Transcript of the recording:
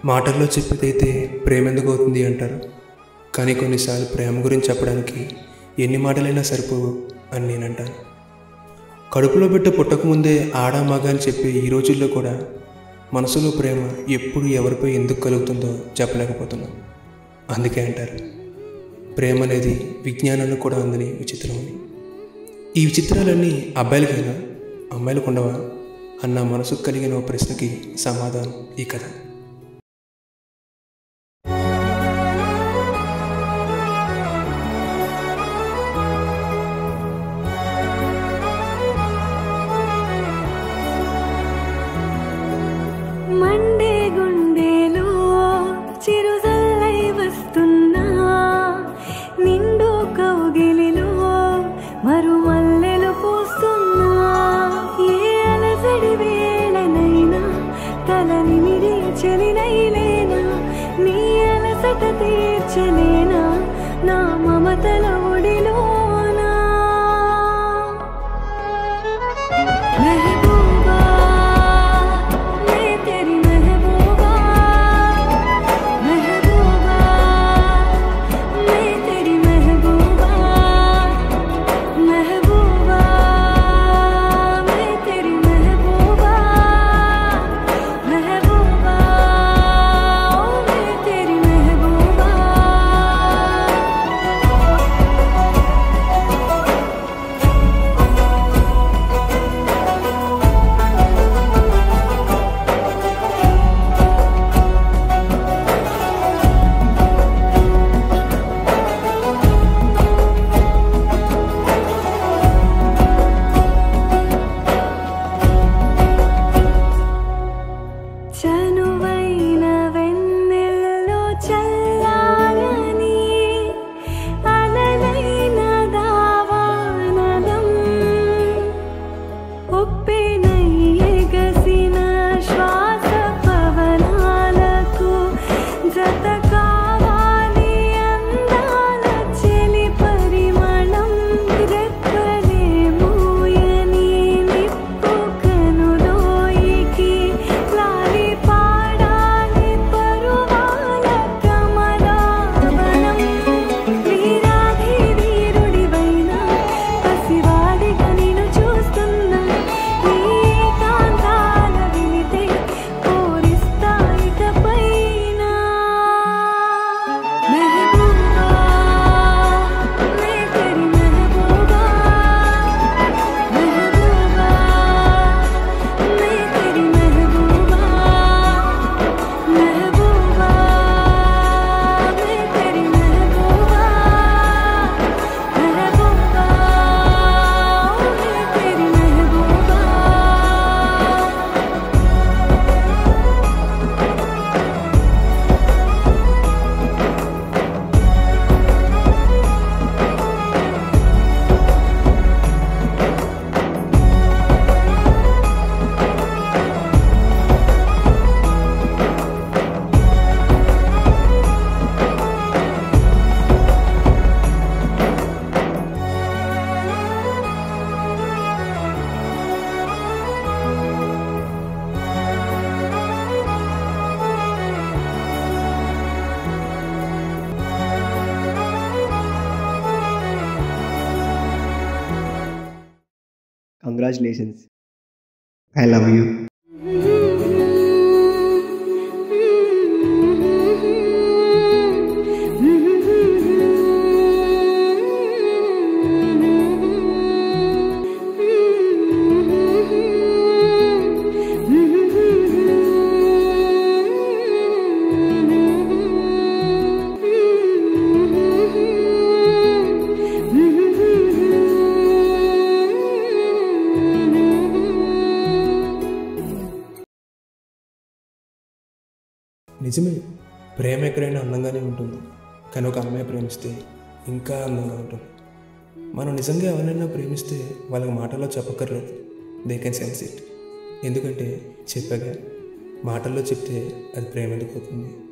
మాటల్లో చెప్పేదైతే ప్రేమ ఎందుకు అవుతుంది అంటారు కానీ కొన్నిసార్లు ప్రేమ గురించి చెప్పడానికి ఎన్ని మాటలైనా సరిపోవు అని నేను అంటాను కడుపులో బిడ్డ పుట్టకముందే ఆడా మగ అని చెప్పే ఈ రోజుల్లో కూడా మనసులో ప్రేమ ఎప్పుడు ఎవరిపై ఎందుకు కలుగుతుందో చెప్పలేకపోతున్నాం అందుకే అంటారు ప్రేమ అనేది విజ్ఞానానికి కూడా అందని విచిత్రం అని ఈ విచిత్రాలన్నీ అబ్బాయిలకైనా అమ్మాయిలకు ఉండవా అన్న మనసుకు కలిగిన ఓ ప్రశ్నకి సమాధానం ఈ కథ మండే గుండెలో చిరుజల్లై వస్తున్నా నిండు కౌగిలిలో మరుమల్లెలు పూస్తున్నా ఏ అలసడి వేళనైనా తలని మిరి చెలినైలేనా నీ అలసట తీర్చలేనా నా మమతల ఒడిలోనా महबूबा मैं तेरी महबूबा महबूबा मैं तेरी महबूबा महबूबा मैं तेरी महबूबा महबूबा ओ मैं तेरी महबूबा చనువైన వెన్నెల్లో చల్లారని అలలైన దావానలం ఉప్పెనై ఎగసిన శ్వాస పవనాలకు జత కావాలి అందాల చెలి పరిమళం రెక్కలే మూయని నిప్పు కనులోయికి లాలి పాడాలి పరువాల కమలావనం వీరాధి వీరుడివైనా పసివాడిగా నిన్ను చూస్తున్నా నీ కాంతాల వినితే పూరిస్తా ఇకపైన మెహబూబా मैं तेरी महबूबा महबूबा मैं तेरी महबूबा महबूबा मैं तेरी महबूबा महबूबा मैं तेरी महबूबा Congratulations. I love you. నిజమే ప్రేమ ఎక్కడైనా అందంగానే ఉంటుంది కానీ ఒక అమ్మాయి ప్రేమిస్తే ఇంకా అందంగా ఉంటుంది మనం నిజంగా ఎవరైనా ప్రేమిస్తే వాళ్ళకి మాటల్లో చెప్పక్కర్లేదు దే కెన్ సెన్స్ ఇట్ ఎందుకంటే చెప్పాగా మాటల్లో చెప్తే అది ప్రేమ ఎందుకు అవుతుంది